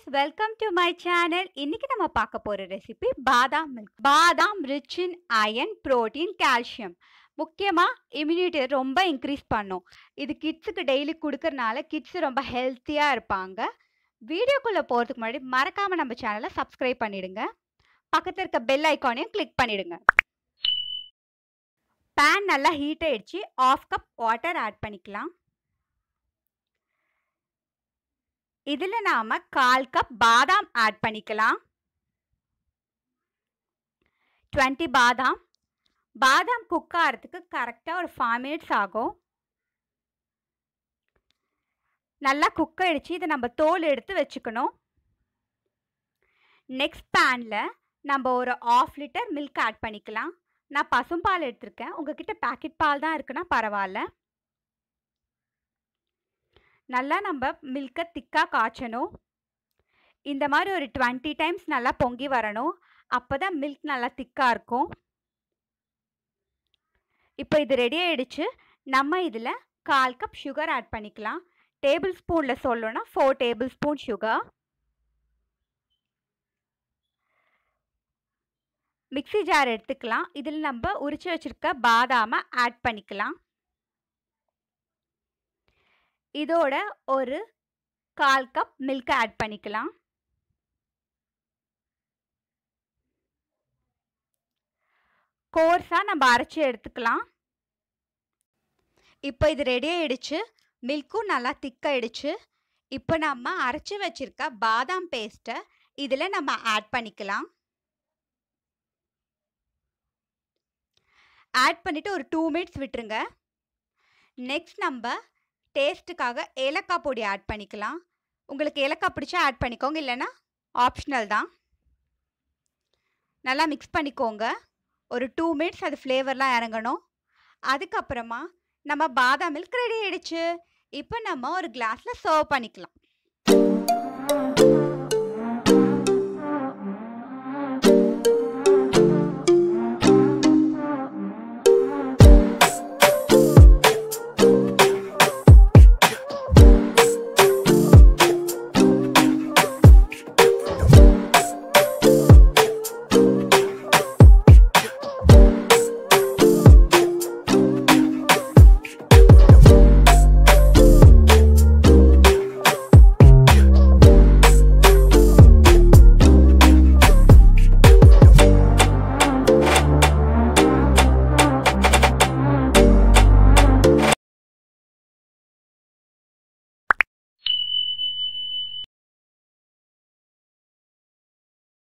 welcome to my channel இன்னைக்கு நம்ம பார்க்க போற ரெசிபி பாதாம் மில்க் பாதாம் rich in iron protein calcium முக்கியமாக இம்யூனிட்டி ரொம்ப இன்க்ரீஸ் பண்ணும் இது கிட்ஸுக்கு டெய்லி கொடுக்கறனால கிட்ஸ் ரொம்ப ஹெல்த்தியாக இருப்பாங்க வீடியோக்குள்ளே போகிறதுக்கு முன்னாடி மறக்காமல் நம்ம சேனலை சப்ஸ்கிரைப் பண்ணிடுங்க பக்கத்தில் இருக்க பெல் ஐக்கானையும் கிளிக் பண்ணிடுங்க பேன் நல்லா ஹீட் ஆயிடுச்சு ஆஃப் கப் வாட்டர் ஆட் பண்ணிக்கலாம் இதில் நாம் கால் கப் பாதாம் ஆட் பண்ணிக்கலாம் டுவெண்ட்டி பாதாம் பாதாம் குக் ஆகிறதுக்கு கரெக்டாக ஒரு ஃபைவ் மினிட்ஸ் ஆகும் நல்லா குக் ஆகிடுச்சு இதை நம்ம தோல் எடுத்து வச்சுக்கணும் நெக்ஸ்ட் பேனில் நம்ம ஒரு ஆஃப் லிட்டர் மில்க் ஆட் பண்ணிக்கலாம் நான் பசும்பால் எடுத்திருக்கேன் உங்ககிட்ட பேக்கெட் பால் தான் இருக்குன்னா பரவாயில்ல நல்லா நம்ம மில்கை திக்காக காய்ச்சணும் இந்த மாதிரி ஒரு டுவெண்ட்டி டைம்ஸ் நல்லா பொங்கி வரணும் அப்போ தான் மில்க் நல்லா திக்காக இருக்கும் இப்போ இது ரெடி ஆகிடுச்சு நம்ம இதில் கால் கப் சுகர் ஆட் பண்ணிக்கலாம் டேபிள் ஸ்பூனில் சொல்லணும்னா four tablespoon sugar mixie jar எடுத்துக்கலாம் இதில் நம்ம உரிச்சு வச்சுருக்க பாதாமை ஆட் பண்ணிக்கலாம் இதோட ஒரு கால் கப் மில்க் ஆட் பண்ணிக்கலாம் கோர்ஸாக நம்ம அரைச்சி எடுத்துக்கலாம் இப்போ இது ரெடி ஆயிடுச்சு மில்க்கும் நல்லா திக்காயிடுச்சு இப்போ நம்ம அரைச்சி வச்சிருக்க பாதாம் பேஸ்ட்டை இதில் நம்ம ஆட் பண்ணிக்கலாம் ஆட் பண்ணிவிட்டு ஒரு டூ மினிட்ஸ் விட்டுருங்க நெக்ஸ்ட் நம்ம டேஸ்ட்டுக்காக ஏலக்காய் பொடி ஆட் பண்ணிக்கலாம் உங்களுக்கு ஏலக்காய் பிடிச்சா ஆட் பண்ணிக்கோங்க இல்லைன்னா ஆப்ஷனல் தான் நல்லா மிக்ஸ் பண்ணிக்கோங்க ஒரு டூ மினிட்ஸ் அது ஃப்ளேவர்லாம் இறங்கணும் அதுக்கப்புறமா நம்ம பாதாம் மில்க் ரெடி ஆயிடுச்சு இப்போ நம்ம ஒரு கிளாஸில் சர்வ் பண்ணிக்கலாம்